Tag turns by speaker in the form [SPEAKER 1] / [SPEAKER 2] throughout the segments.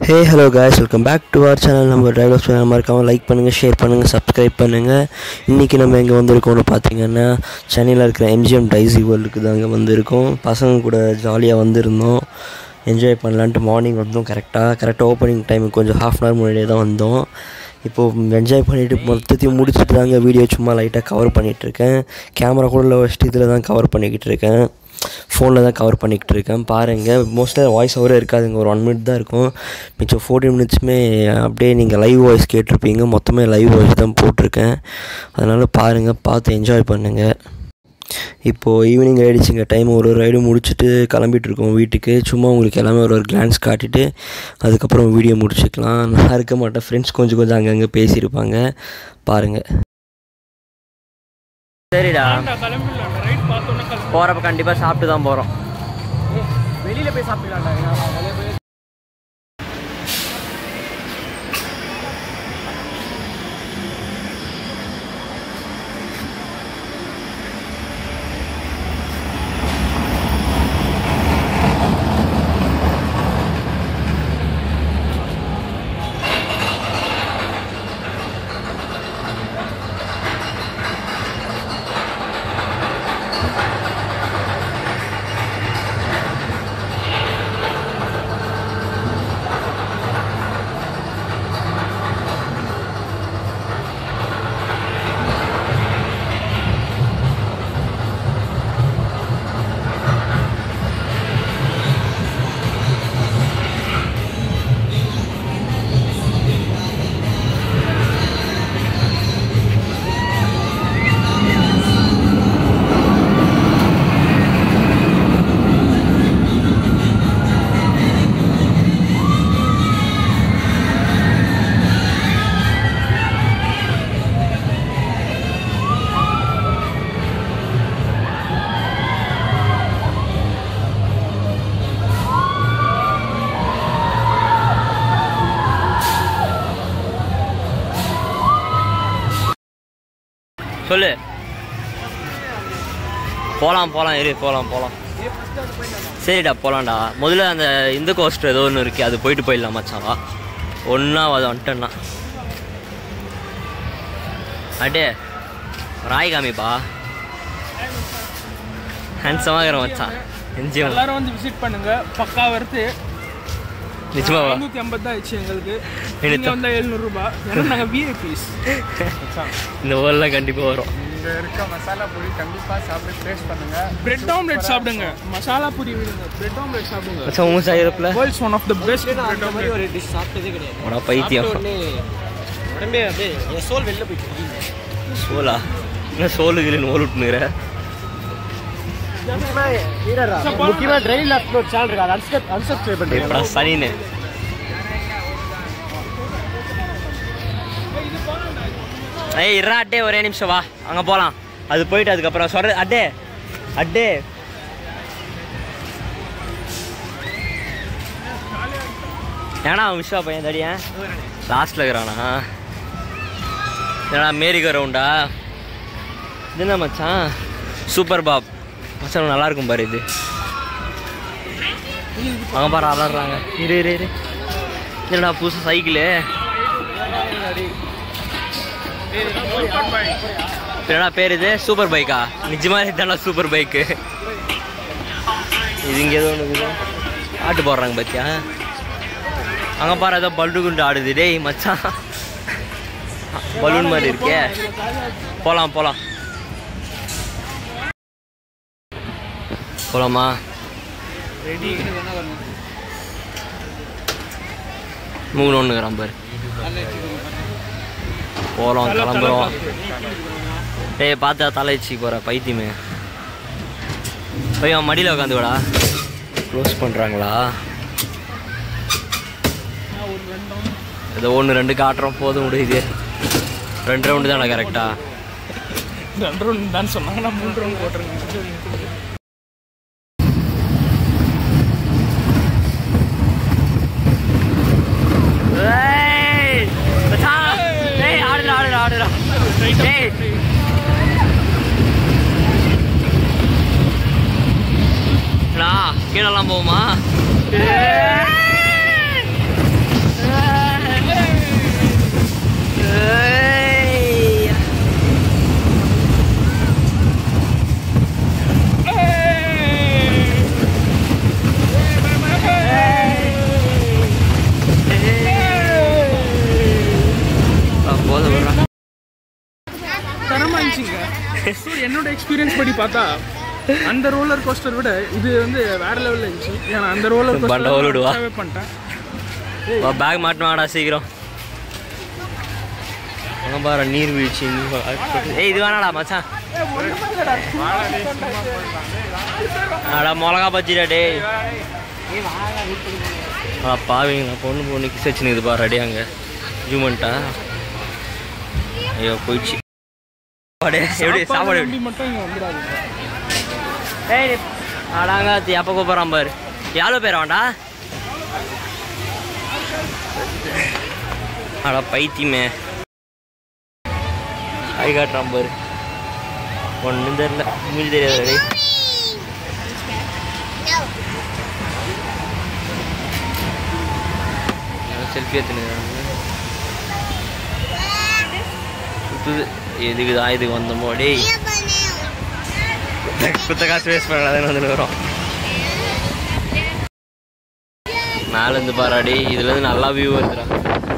[SPEAKER 1] Hey hello guys welcome back to our channel நம்ம driver channel மறக்காமல் like பண்ணுங்கள் share பண்ணுங்கள் சப்ஸ்கிரைப் பண்ணுங்கள் இன்றைக்கி நம்ம எங்கே வந்திருக்கோம்னு பார்த்தீங்கன்னா சென்னையில் இருக்கிற எம்ஜிஎம் டைசி வேர்ல்டுக்கு தாங்க வந்திருக்கோம் பசங்க கூட ஜாலியாக வந்திருந்தோம் என்ஜாய் பண்ணலான்ட்டு மார்னிங் வந்தோம் கரெக்டாக கரெக்டாக ஓப்பனிங் டைம் கொஞ்சம் ஹாஃப் அன் ஹவர் முன்னாடியே தான் வந்தோம் இப்போது என்ஜாய் பண்ணிவிட்டு மொத்தத்தையும் முடிச்சுட்டு தாங்க வீடியோ சும்மா லைட்டாக கவர் பண்ணிகிட்ருக்கேன் கேமரா கூட வச்சுட்டு இதில் தான் கவர் பண்ணிக்கிட்டு இருக்கேன் ஃபோனில் தான் கவர் பண்ணிக்கிட்டு இருக்கேன் பாருங்கள் மோஸ்ட்டாக வாய்ஸ் ஓவரே இருக்காதுங்க ஒரு ஒன் மினிட் தான் இருக்கும் மிச்சம் ஃபோர்டீன் மினிட்ஸுமே அப்படியே நீங்கள் லைவ் வாய்ஸ் கேட்டிருப்பீங்க மொத்தமே லைவ் வாய்ஸ் தான் போட்டிருக்கேன் அதனால் பாருங்கள் பார்த்து என்ஜாய் பண்ணுங்கள் இப்போது ஈவினிங் ஆகிடுச்சுங்க டைம் ஒரு ரைடு முடிச்சுட்டு கிளம்பிட்டு இருக்கோம் வீட்டுக்கு சும்மா உங்களுக்கு எல்லாமே ஒரு ஒரு கிளான்ஸ் காட்டிட்டு அதுக்கப்புறம் வீடியோ முடிச்சுக்கலாம் நான் இருக்க மாட்டேன் ஃப்ரெண்ட்ஸ் கொஞ்சம் கொஞ்சம் அங்கங்கே பேசியிருப்பாங்க பாருங்கள் சரிடா
[SPEAKER 2] கிளம்பிடலாம் ரைட் பார்த்தோன்னே கிளம்பி
[SPEAKER 1] போகிறப்ப கண்டிப்பாக சாப்பிட்டு தான் போகிறோம்
[SPEAKER 2] வெளியில போய் சாப்பிடலாம்டா
[SPEAKER 1] சொல்லு போகலாம் போகலாம் இரு போகலாம் போகலாம் சரிடா போகலாம்டா முதல்ல அந்த இந்த கோஸ்டர் ஏதோ ஒன்று இருக்கு அது போயிட்டு போயிடலாம் மச்சான் வா ஒன்றா அது வந்துட்டேன்னா அடே ராய் காமிப்பா ஹேண்ட்ஸமாக இருக்கிற மச்சான் என்ஜிஎம்
[SPEAKER 2] எல்லாரும் வந்து விசிட் பண்ணுங்க பக்கா வருது
[SPEAKER 1] நிச்சயமாவா
[SPEAKER 2] ஐநூத்தி ஐம்பது தான் ஆயிடுச்சு எங்களுக்கு
[SPEAKER 1] எடுத்தா.
[SPEAKER 2] நீங்க வந்தா எழுநூறு ரூபாய் ஏன்னா நாங்க விஐபிஸ்
[SPEAKER 1] இந்த ஊரில் கண்டிப்பாக வரும்
[SPEAKER 3] இங்க இருக்க மசாலா பூரி கண்டிப்பா சாப்பிட்டு டேஸ்ட் பண்ணுங்க
[SPEAKER 2] பிரெட் ஆம்லெட் சாப்பிடுங்க மசாலா பூரி விடுங்க பிரெட் ஆம்லெட் சாப்பிடுங்க
[SPEAKER 1] மச்சான் உங்கள் சாயிரப்பில்
[SPEAKER 2] world's one of the best bread omelette
[SPEAKER 4] ஒரு டிஷ் சாப்பிட்டதே கிடையாது
[SPEAKER 1] உடா பைத்தியம்
[SPEAKER 4] உடனே உடம்பே அப்படியே என் சோல் வெளில போயிட்டு
[SPEAKER 1] சோலா என்ன சோலு கிளின்னு ஓலுட்டுனுற
[SPEAKER 4] முக்கியமா ட்ரெயின் லாஸ்ட்ல ஒரு சேனல் இருக்கு அதை அன்சப் அன்சப்ஸ்கிரைப்
[SPEAKER 1] எப்படா
[SPEAKER 4] பண்ணுறேன்
[SPEAKER 1] சனின்னு ஏய் இருடா அட்டே ஒரே நிமிஷம் வா அங்கே போகலாம் அது போயிட்டு அதுக்கப்புறம் சொல்ற அட்டே அட்டே ஏன்னா அவன் விஸ்வா பையன் தடியன் லாஸ்ட்டில் இருக்கிறானா ஏன்னா மேரிகோ ரவுண்டா இது என்ன மச்சான் சூப்பர் பாப் மச்சான் நல்லா இருக்கும் பாரு இது அங்கே பாரு அலறாங்க இரு இரு இரு என்னடா புதுசு சைக்கிளு என்னடா பேர் இது சூப்பர் பைக்கா நிஜமா இதுதான்டா சூப்பர் பைக்கு இது இங்கே ஏதோ ஒன்று இருக்குது ஆட்டு போடுறாங்க பத்தியா அங்கே பாரு ஏதோ பல்லு குண்டு ஆடுது டேய் மச்சான் பலூன் மாதிரி இருக்கே போகலாம் போகலாம் போகலாமா மூணு ஒன்றுங்கிறான் பாரு போகிறோம் கிளம்புறோம் டேய் பார்த்தா தலைச்சி போகிற பைத்தியமே போய் அவன் மடியில் உட்காந்து விடா க்ளோஸ் பண்ணுறாங்களா ஏதோ ஒன்று ரெண்டு காட்டுறோம் போதும் முடியுது ரெண்டு ரவுண்டு தானே கரெக்டா
[SPEAKER 2] ரெண்டு ரவுண்ட் தான் சொன்னாங்க நான் மூணு ரவுண்ட் போட்டுருங்க
[SPEAKER 1] ஏய் மச்சான் ஏய் ஆடுடா ஆடுடா ஆடுடா ஏய் கீழெல்லாம் போகுமா
[SPEAKER 2] என்னோட எக்ஸ்பீரியன்ஸ் படி பார்த்தா அந்த ரோலர் கோஸ்டர் விட இது வந்து வேற லெவல்ல இருந்துச்சு ஏன்னா அந்த ரோலர்
[SPEAKER 1] பண்ட ஓடுவா.
[SPEAKER 2] கோஸ்டர் பண்ணிட்டேன்
[SPEAKER 1] பேக் மாட்டணும்டா சீக்கிரம் அங்க பாரு நீர் வீழ்ச்சி ஏய் இது வேணாடா மச்சான் அடா மிளகா பச்சிடா டேய் ஆ பாவிங்க பொண்ணு பொண்ணு கிஸ் வச்சுனுக்குது பாரு ரெடி அங்கே ஜூமெண்ட்டா ஐயோ போயிடுச்சு அடே எப்படி சாப்பாடு எப்படி?
[SPEAKER 2] வண்டி மட்டும் இங்க வந்துடாது
[SPEAKER 1] ஏய் அடாங்க எப்போ கூப்பிட்றான் பாரு எவ்வளோ பேர் வேண்டா அடா பைத்தியமே கை காட்டுறான் பாரு ஒன்றும் தெரில மூஞ்சி தெரியாது டேய் செல்ஃபி எடுத்துனுக்குறாங்க சுத்துது எதுக்கு தான் இதுக்கு வந்தோமோ டேய் குத்த காசு வேஸ்ட் பண்ணாதான் வந்து வரும் மேல இருந்து பாராடி இதுல இருந்து நல்லா வியூ வருதுடா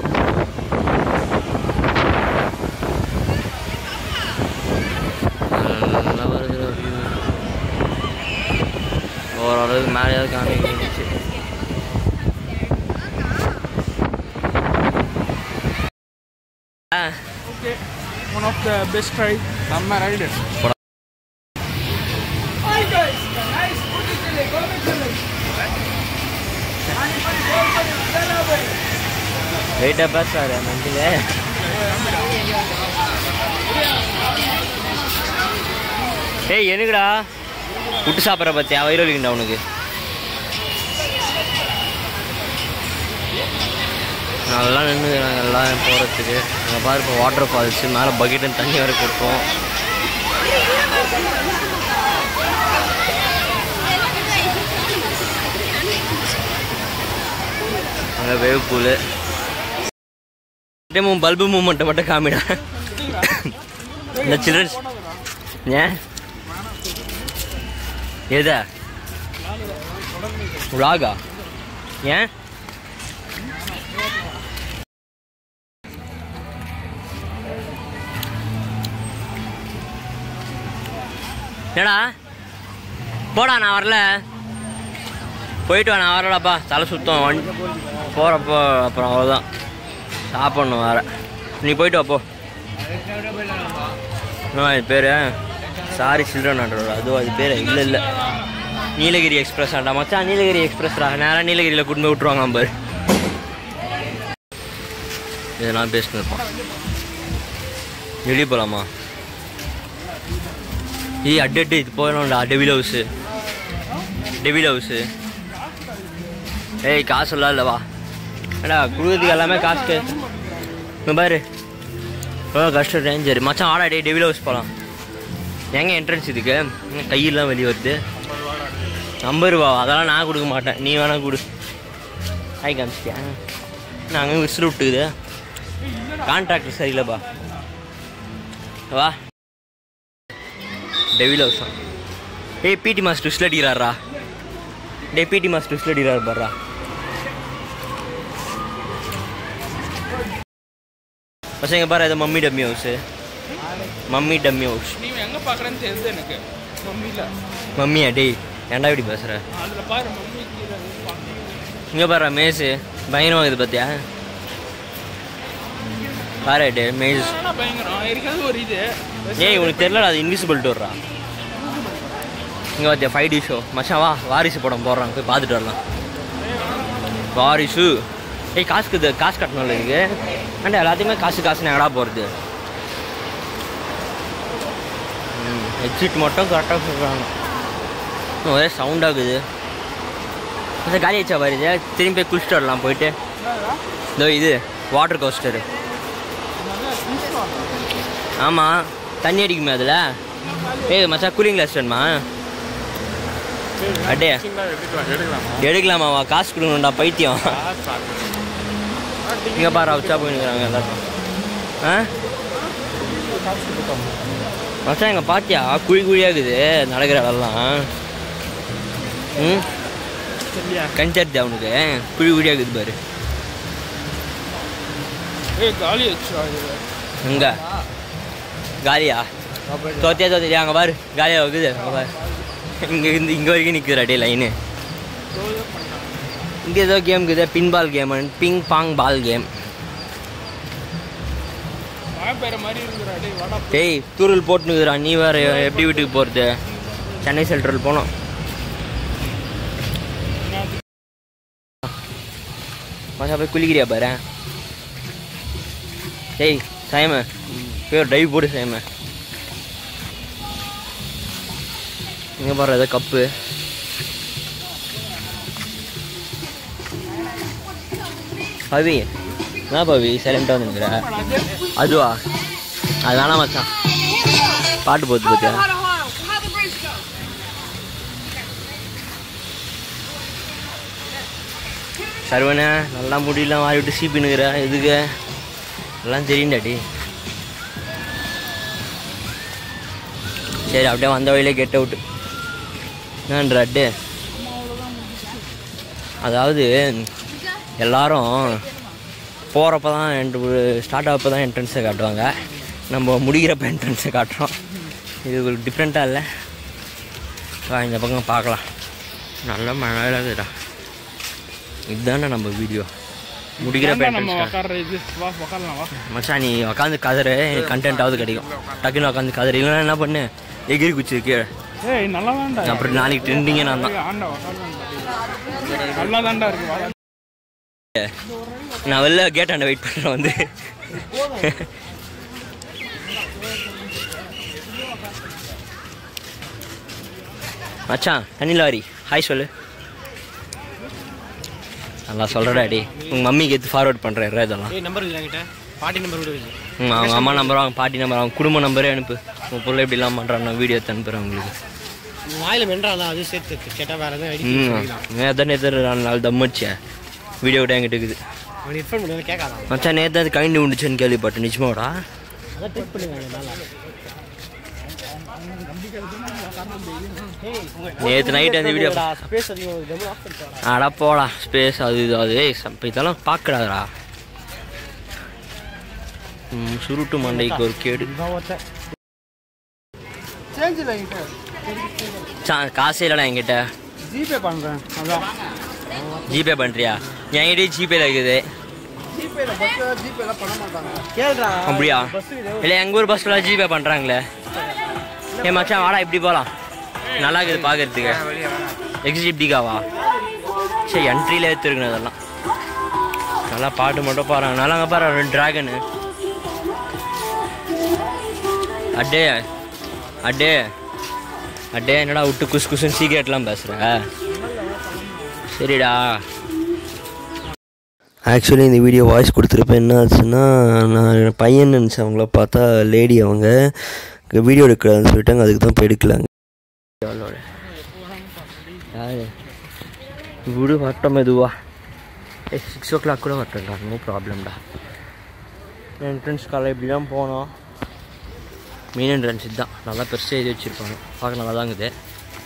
[SPEAKER 1] நல்லா வருதுடா வியூ ஓரளவுக்கு மேலேயாவது காமிச்சு
[SPEAKER 2] okay one of the best right
[SPEAKER 3] நம்ம ரைடு
[SPEAKER 1] வெயிட்டாக பேசுறாரு மந்தில ஏய் எனக்குடா விட்டு சாப்பிட்ற பத்தியா வயிறு வலிக்குண்டா உனக்கு நல்லா நின்று எல்லாம் போகிறதுக்கு அங்கே பாரு இப்போ வாட்டர் ஃபால்ஸ் மேலே பக்கெட்டு தண்ணி வர கொட்டும் அங்கே வேவ் பூலு டைமும் பல்பு மூமெண்ட்டை மட்டும் காமிடா இந்த சில்ட்ரன்ஸ் ஏன் எதா விலாகா ஏன் என்னடா போடா நான் வரல போயிட்டு வா நான் வரலப்பா தலை சுத்தம் வண்டி போகிறப்போ அப்புறம் அவ்வளோதான் சாப்பிட்ணும் வேற நீ போயிட்டு வா போ ஆ இது பேர் சாரி சில்ட்ரன் ஆர்டர் அதுவும் அது பேர் இல்லை இல்லை நீலகிரி எக்ஸ்பிரஸ் ஆண்டா மச்சான் நீலகிரி எக்ஸ்பிரஸ்டா நேராக நீலகிரியில் கொண்டு போய் விட்ருவாங்க பாரு இதெல்லாம் பேசிட்டு இருப்பான் வெளியே போகலாமா ஏய் அட்டு அட்டு இது போயிடும்டா டெவில் ஹவுஸு டெவில் ஹவுஸு ஏய் காசுலாம் இல்லை வா ஏடா கொடுக்குறதுக்கு எல்லாமே காசு கே இங்க பாரு எவ்வளோ கஷ்டம் ரேஞ்சர் மச்சான் ஆடா டே டெவில் ஹவுஸ் போகலாம் எங்க என்ட்ரன்ஸ் இதுக்கு என்ன கையெல்லாம் வெளியே வருது ஐம்பது ரூபா அதெல்லாம் நான் கொடுக்க மாட்டேன் நீ வேணா கொடு ஹாய் காமிச்சிட்டியா நாங்கள் விசில் விட்டுக்குது கான்ட்ராக்டர் சரியில்லைப்பா வா டெவில் ஹவுஸ் ஏய் பிடி மாஸ்டர் விசில் அடிக்கிறாரா டே பிடி மாஸ்டர் விசில் அடிக்கிறாரு பாரா பசங்க பாரு இது mummy dummy house mummy dummy house
[SPEAKER 2] நீ எங்க பாக்குறேன்னு தெரியுது எனக்கு மம்மியில
[SPEAKER 1] மம்மியா டேய் ஏன்டா இப்படி பேசுற
[SPEAKER 2] அதுல பாரு மம்மி கீழே பாக்கு.
[SPEAKER 1] இங்கே பாரு மேஸு பயங்கரமாக இது பார்த்தியா பாரு டே மேஸ்
[SPEAKER 2] ஆனா பயங்கரம் இருக்கிறது ஒரு இது
[SPEAKER 1] ஏய் உனக்கு தெரியல அது இன்விசிபிள் டோர்ரா இங்கே பார்த்தியா ஃபைவ் டி ஷோ மச்சான் வா வாரிசு படம் போடுறாங்க போய் பார்த்துட்டு வரலாம் வாரிசு ஏய் காசுக்கு இது காசு கட்டணும்ல இதுக்கு ஏன்டா எல்லாத்தையுமே காசு காசுன்னு எங்கடா போகிறது எக்ஸிட் மட்டும் கரெக்டாக சொல்கிறாங்க ஒரே சவுண்ட் ஆகுது அந்த காலி வச்சா வருது திரும்பி போய் குளிச்சுட்டு வரலாம் போயிட்டு இதோ இது வாட்டர் கோஸ்டரு ஆமாம் தண்ணி அடிக்குமே அதில் ஏய் மச்சான் கூலிங் கிளாஸ் வேணுமா அடே
[SPEAKER 3] எடுக்கலாம் எடுக்கலாமா
[SPEAKER 1] எடுக்கலாமாவா காசு கொடுக்கணும்டா பைத்தியம் இங்கே பாரு வச்சா போயினுக்கிறாங்க எல்லாரும் ஆ மச்சான் எங்கள் பாத்தியா குழி குழியாகுது நடக்கிற இடம்லாம் ம்
[SPEAKER 2] சரியா
[SPEAKER 1] கஞ்சர்த்தி அவனுக்கு குழி குழியாகுது பாரு
[SPEAKER 2] ஏய் காலி வச்சு
[SPEAKER 1] எங்க காலியா தோத்தியா தோத்தியா அங்கே பாரு காலியாக இருக்குது அங்கே பாரு இங்கே இருந்து இங்கே வரைக்கும் நிற்குது அடே லைனு இங்கே ஏதோ கேம் இருக்குது pinball game ping pong ball game
[SPEAKER 2] வாய்ப்பேற மாதிரி இருக்குடா டேய் வாடா
[SPEAKER 1] டேய் தூரல் போட்டுனுக்குறா நீ வேற எப்படி வீட்டுக்கு போகிறது சென்னை சென்ட்ரல் போனோம் மசா போய் குளிக்கிறியா பாரு டேய் சாயம போய் ஒரு டைவ் போடு சாயம இங்கே பாரு ஏதோ கப்பு பவி என்ன பவி சைலண்டாக வந்துங்கிற அதுவா அது வேணாம் மச்சான் பாட்டு போகுது பார்த்தியா சர்வனே நல்லா முடியலாம் மாறி விட்டு சீப்பினுக்கிற எதுக்கு எல்லாம் தெரியும்டாடி சரி அப்படியே வந்த வழியிலே கெட் அவுட்டு என்னன்ற அட்டு அதாவது எல்லாரும் போகிறப்ப தான் ஸ்டார்ட் ஆகப்போ தான் என்ட்ரன்ஸை காட்டுவாங்க நம்ம முடிக்கிறப்ப என்ட்ரன்ஸை காட்டுறோம் இது ஒரு டிஃப்ரெண்ட்டாக இல்லை வா இந்த பக்கம் பார்க்கலாம் நல்ல மழை இருக்குதுடா இதுதானே நம்ம வீடியோ முடிக்கிறப்ப
[SPEAKER 2] ஏன்டா நம்ம
[SPEAKER 1] என்ட்ரன்ஸ்
[SPEAKER 2] உட்கார்ற இது வா உட்காரலாம் வா
[SPEAKER 1] மச்சான் நீ உட்காந்து கதறு கண்டென்ட்டாவது கிடைக்கும் டக்குன்னு உட்காந்து கதறு இல்லைன்னா என்ன பண்ணு எகிரி குச்சி கீழே
[SPEAKER 2] ஏய் நல்லா தான்டா
[SPEAKER 1] அப்புறம் நாளைக்கு ட்ரெண்டிங்கே நான் தான்
[SPEAKER 2] ஆண்டா உட்காரலாம் நல்லா தான்டா இருக்கு வா
[SPEAKER 1] நான் வெளில கேட்டாண்ட வெயிட் பண்ணுறேன் வந்து மச்சான் தண்ணி லாரி ஹாய் சொல்லு நல்லா சொல்கிறடா டி உங்கள் மம்மிக்கு எடுத்து ஃபார்வர்ட் பண்ணுறேன் இதெல்லாம்
[SPEAKER 4] ஏய் நம்பர் இல்லை என்கிட்ட பாட்டி நம்பர் கூட இல்லை
[SPEAKER 1] ம், அவங்க அம்மா நம்பர் அவங்க பாட்டி நம்பர் அவங்க குடும்ப நம்பரே அனுப்பு உங்கள் பிள்ளை இப்படிலாம் பண்ணுறான் நான் வீடியோ எடுத்து அனுப்புகிறேன் உங்களுக்கு
[SPEAKER 4] வாயில மென்றால அது சேர்த்து கேட்டால் வேறு எதுவும் ஐடி
[SPEAKER 1] ம் நேற்று நேற்று ரெண்டு நாள் தம் அடிச்சேன் வீடியோ கூட என்கிட்ட இருக்குது
[SPEAKER 4] அவன் ஹெட்ஃபோன் பண்ணி கேட்காதான்
[SPEAKER 1] மச்சான் நேற்று அது கைண்டு உண்டுச்சுன்னு கேள்விப்பட்டேன் நிஜமாடா
[SPEAKER 4] அதான் டெஸ்ட் பண்ணுங்க மேலே
[SPEAKER 1] நேற்று நைட் அந்த வீடியோ
[SPEAKER 4] ஸ்பேஸ் அதிகம் டெமோ ஆஃப் பண்ணிட்டு
[SPEAKER 1] அடா போடா ஸ்பேஸ் அது இது அது ஏய் சப்ப இதெல்லாம் பார்க்கடாதடா ம், சுருட்டு மண்டைக்கு ஒரு கேடு
[SPEAKER 2] சேஞ்ச் இல்லை என்கிட்ட
[SPEAKER 1] சா காசே இல்லைடா என்கிட்ட
[SPEAKER 2] ஜிபே பண்ணுறேன் அதான்
[SPEAKER 1] ஜிபே பண்ணுறியா என்கிட்டயே ஜிபேல இருக்குது
[SPEAKER 2] ஜிபேல பஸ் ஜிபேல பண்ண மாட்டாங்க
[SPEAKER 4] கேளுடா
[SPEAKER 1] அப்படியா இல்லை எங்கள் ஊர் பஸ்ஸில் ஜிபே பண்ணுறாங்களே ஏ மச்சான் வாடா இப்படி போகலாம் நல்லா இருக்குது பார்க்கறதுக்கு எக்ஸிபிட்டிக்காவா சரி என்ட்ரியில் எடுத்துருக்கணும் அதெல்லாம் நல்லா பாட்டு மட்டும் பாருங்க நல்லா அங்கே பாரு ரெண்டு ட்ராகனு அடே அடே அடே என்னடா விட்டு குசு குசுன்னு சீக்கிரட்லாம் பேசுகிற சரிடா
[SPEAKER 5] ஆக்சுவலி இந்த வீடியோ வாய்ஸ் கொடுத்துருப்பேன் என்ன ஆச்சுன்னா நான் பையன் நினச்சேன் அவங்கள பார்த்தா லேடி அவங்க வீடியோ எடுக்கிறான்னு சொல்லிட்டாங்க அதுக்கு தான் போய் எடுக்கலாங்க
[SPEAKER 1] அவளோட யாரு விடு வரட்டும் மெதுவா ஏ சிக்ஸ் ஓ கிளாக் கூட வரட்டும்டா நோ ப்ராப்ளம்டா என்ட்ரன்ஸ் காலை இப்படி தான் போனோம் மெயின் என்ட்ரன்ஸ் இதுதான் நல்லா பெருசாக எழுதி வச்சுருப்பாங்க பார்க்க நல்லா தான் இருக்குது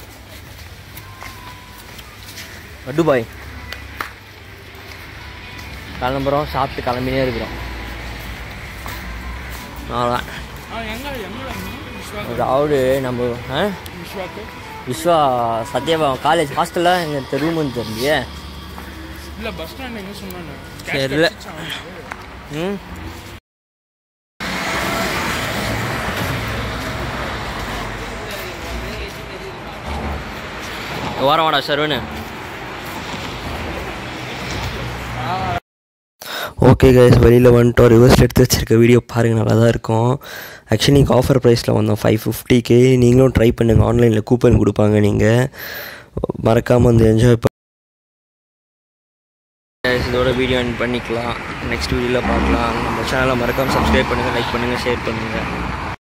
[SPEAKER 1] துபாய் கிளம்புறோம் சாப்பிட்டு கிளம்பினே இருக்கிறோம் அவ்வளோதான்
[SPEAKER 2] ஆ எங்க எங்க விஸ்வா
[SPEAKER 1] அதாவது நம்ம ஆ
[SPEAKER 2] விஸ்வாக்கு
[SPEAKER 1] விஸ்வா சத்யபா காலேஜ் ஹாஸ்டலில் எங்கள் ரூம் வந்து தெரியலையே
[SPEAKER 2] இல்ல பஸ் ஸ்டாண்ட் எங்க சொன்னானு
[SPEAKER 1] தெரியல. ம் வாரம் வாடா சர்வனு
[SPEAKER 5] ஓகே கைஸ் வெளியில் வந்துட்டோம் ரிவர்ஸில் எடுத்து வச்சிருக்க வீடியோ பாருங்கள் நல்லா தான் இருக்கும் ஆக்சுவலி நீங்கள் ஆஃபர் ப்ரைஸில் வந்தோம் ஃபைவ் ஃபிஃப்டிக்கு நீங்களும் ட்ரை பண்ணுங்கள் ஆன்லைனில் கூப்பன் கொடுப்பாங்க நீங்கள் மறக்காமல் வந்து என்ஜாய்
[SPEAKER 1] இதோட வீடியோ என் பண்ணிக்கலாம் நெக்ஸ்ட் வீடியோவில் பார்க்கலாம் நம்ம சேனலை மறக்காமல் சப்ஸ்கிரைப் பண்ணுங்கள் லைக் பண்ணுங்கள் ஷேர் பண்ணுங்கள்